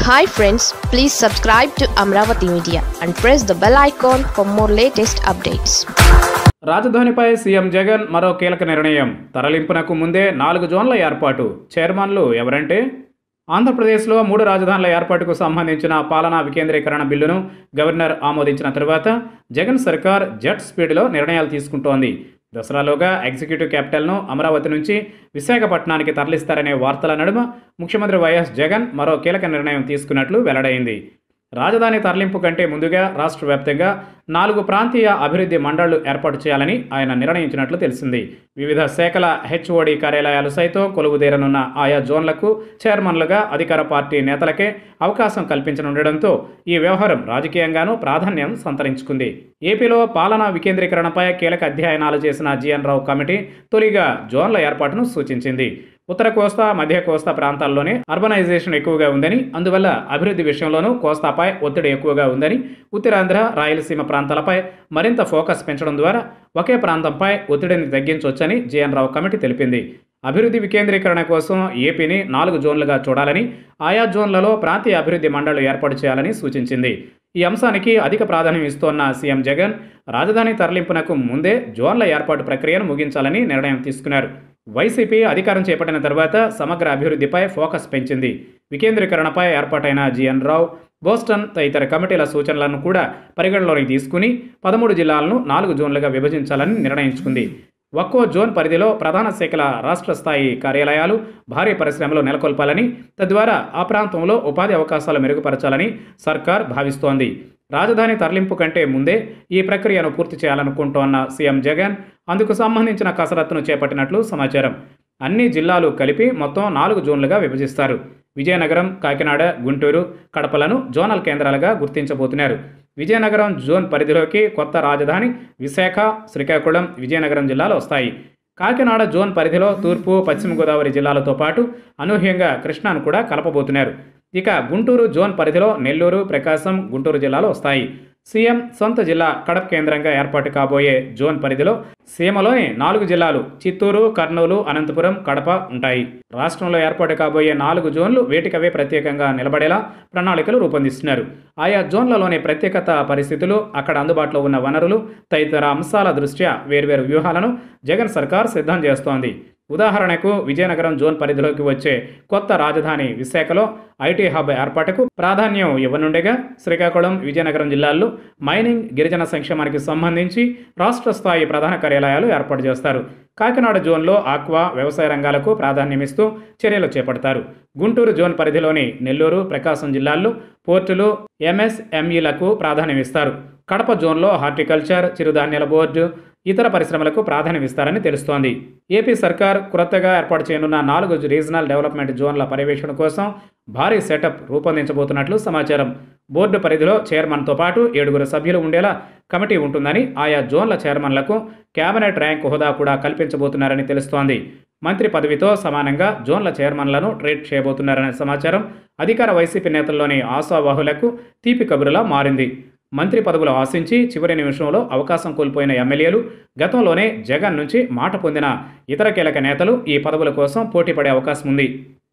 hi friends please subscribe to Amaravati media and press the bell icon for more latest updates రాజధానిపై CM Jagan మరో కీలక నిర్ణయం తరలింపునకు ముందే నాలుగు జోన్ల ఏర్పాటు చైర్మన్లు ఎవరంటే ఆంధ్రప్రదేశ్లో మూడు రాజధానుల ఏర్పాటుకు సంబంధించిన పాలనా వికేంద్రీకరణ బిల్లును గవర్నర్ ఆమోదించిన తరువాత జగన్ సర్కార్ జెట్ స్పీడ్లో నిర్ణయాలు తీసుకుంటోంది దసరాలోగా ఎగ్జిక్యూటివ్ క్యాపిటల్ను అమరావతి నుంచి విశాఖపట్నానికి తరలిస్తారనే వార్తల నడుమ ముఖ్యమంత్రి వైఎస్ జగన్ మరో కీలక నిర్ణయం తీసుకున్నట్లు వెల్లడైంది రాజధాని తరలింపు కంటే ముందుగా రాష్ట్ర వ్యాప్తంగా నాలుగు ప్రాంతీయ అభివృద్ధి మండళ్లు ఏర్పాటు చేయాలని ఆయన నిర్ణయించినట్లు తెలిసింది వివిధ శాఖల హెచ్ఓడి కార్యాలయాలు సైతం కొలువుదేరనున్న ఆయా జోన్లకు చైర్మన్లుగా అధికార పార్టీ నేతలకే అవకాశం కల్పించనుండడంతో ఈ వ్యవహారం రాజకీయంగానూ ప్రాధాన్యం సంతరించుకుంది ఏపీలో పాలనా వికేంద్రీకరణపై కీలక అధ్యయనాలు చేసిన జిఎన్ రావు కమిటీ తొలిగా జోన్ల ఏర్పాటును సూచించింది ఉత్తర కోస్తా మధ్య కోస్తా ప్రాంతాల్లోనే అర్బనైజేషన్ ఎక్కువగా ఉందని అందువల్ల అభివృద్ధి విషయంలోనూ కోస్తాపై ఒత్తిడి ఎక్కువగా ఉందని ఉత్తరాంధ్ర రాయలసీమ ప్రాంతాలపై మరింత ఫోకస్ పెంచడం ద్వారా ఒకే ప్రాంతంపై ఒత్తిడిని తగ్గించవచ్చని జేఎన్ రావు కమిటీ తెలిపింది అభివృద్ధి వికేంద్రీకరణ కోసం ఏపీని నాలుగు జోన్లుగా చూడాలని ఆయా జోన్లలో ప్రాంతీయ అభివృద్ధి మండళ్లు ఏర్పాటు చేయాలని సూచించింది ఈ అంశానికి అధిక ప్రాధాన్యం ఇస్తోన్న సీఎం జగన్ రాజధాని తరలింపునకు ముందే జోన్ల ఏర్పాటు ప్రక్రియను ముగించాలని నిర్ణయం తీసుకున్నారు వైసీపీ అధికారం చేపట్టిన తర్వాత సమగ్ర అభివృద్ధిపై ఫోకస్ పెంచింది వికేంద్రీకరణపై ఏర్పాటైన జిఎన్ రావు బోస్టన్ తదితర కమిటీల సూచనలను కూడా పరిగణలోకి తీసుకుని పదమూడు జిల్లాలను నాలుగు జోన్లుగా విభజించాలని నిర్ణయించుకుంది ఒక్కో జోన్ పరిధిలో ప్రధాన శాఖల రాష్ట్ర స్థాయి కార్యాలయాలు భారీ పరిశ్రమలు నెలకొల్పాలని తద్వారా ఆ ప్రాంతంలో ఉపాధి అవకాశాలు మెరుగుపరచాలని సర్కార్ భావిస్తోంది రాజధాని తరలింపు కంటే ముందే ఈ ప్రక్రియను పూర్తి చేయాలనుకుంటోన్న సీఎం జగన్ అందుకు సంబంధించిన కసరత్తును చేపట్టినట్లు సమాచారం అన్ని జిల్లాలు కలిపి మొత్తం నాలుగు జోన్లుగా విభజిస్తారు విజయనగరం కాకినాడ గుంటూరు కడపలను జోనల్ కేంద్రాలుగా గుర్తించబోతున్నారు విజయనగరం జోన్ పరిధిలోకి కొత్త రాజధాని విశాఖ శ్రీకాకుళం విజయనగరం జిల్లాలు వస్తాయి కాకినాడ జోన్ పరిధిలో తూర్పు పశ్చిమ గోదావరి జిల్లాలతో పాటు అనూహ్యంగా కృష్ణాను కూడా కలపబోతున్నారు ఇక గుంటూరు జోన్ పరిధిలో నెల్లూరు ప్రకాశం గుంటూరు జిల్లాలు వస్తాయి సీఎం సొంత జిల్లా కడప కేంద్రంగా ఏర్పాటు కాబోయే జోన్ పరిధిలో సీమలోని నాలుగు జిల్లాలు చిత్తూరు కర్నూలు అనంతపురం కడప ఉంటాయి రాష్ట్రంలో ఏర్పాటు కాబోయే నాలుగు జోన్లు వేటికవే ప్రత్యేకంగా నిలబడేలా ప్రణాళికలు రూపొందిస్తున్నారు ఆయా జోన్లలోని ప్రత్యేకత పరిస్థితులు అక్కడ అందుబాటులో ఉన్న వనరులు తదితర అంశాల దృష్ట్యా వేర్వేరు వ్యూహాలను జగన్ సర్కార్ సిద్ధం చేస్తోంది ఉదాహరణకు విజయనగరం జోన్ పరిధిలోకి వచ్చే కొత్త రాజధాని విశాఖలో ఐటీ హబ్ ఏర్పాటుకు ప్రాధాన్యం ఇవ్వనుండగా శ్రీకాకుళం విజయనగరం జిల్లాల్లో మైనింగ్ గిరిజన సంక్షేమానికి సంబంధించి రాష్ట్ర స్థాయి ప్రధాన కార్యాలయాలు ఏర్పాటు చేస్తారు కాకినాడ జోన్లో ఆక్వా వ్యవసాయ రంగాలకు ప్రాధాన్యమిస్తూ చర్యలు చేపడతారు గుంటూరు జోన్ పరిధిలోని నెల్లూరు ప్రకాశం జిల్లాల్లో పోర్టులు ఎంఎస్ఎంఈలకు ప్రాధాన్యమిస్తారు కడప జోన్లో హార్టికల్చర్ చిరుధాన్యాల బోర్డు ఇతర పరిశ్రమలకు ప్రాధాన్యమిస్తారని తెలుస్తోంది ఏపీ సర్కార్ క్రొత్తగా ఏర్పాటు చేయనున్న నాలుగు రీజనల్ డెవలప్మెంట్ జోన్ల పర్యవేక్షణ కోసం భారీ సెటప్ రూపొందించబోతున్నట్లు సమాచారం బోర్డు పరిధిలో చైర్మన్తో పాటు ఏడుగురు సభ్యులు ఉండేలా కమిటీ ఉంటుందని ఆయా జోన్ల చైర్మన్లకు కేబినెట్ ర్యాంక్ హోదా కూడా కల్పించబోతున్నారని తెలుస్తోంది మంత్రి పదవితో సమానంగా జోన్ల చైర్మన్లను ట్రీట్ చేయబోతున్నారనే సమాచారం అధికార వైసీపీ నేతల్లోని ఆశావాహులకు తీపి కబురులా మారింది మంత్రి పదవులు ఆశించి చివరి నిమిషంలో అవకాశం కోల్పోయిన ఎమ్మెల్యేలు గతంలోనే జగన్ నుంచి మాట పొందిన ఇతర కీలక నేతలు ఈ పదవుల కోసం పోటీపడే అవకాశం ఉంది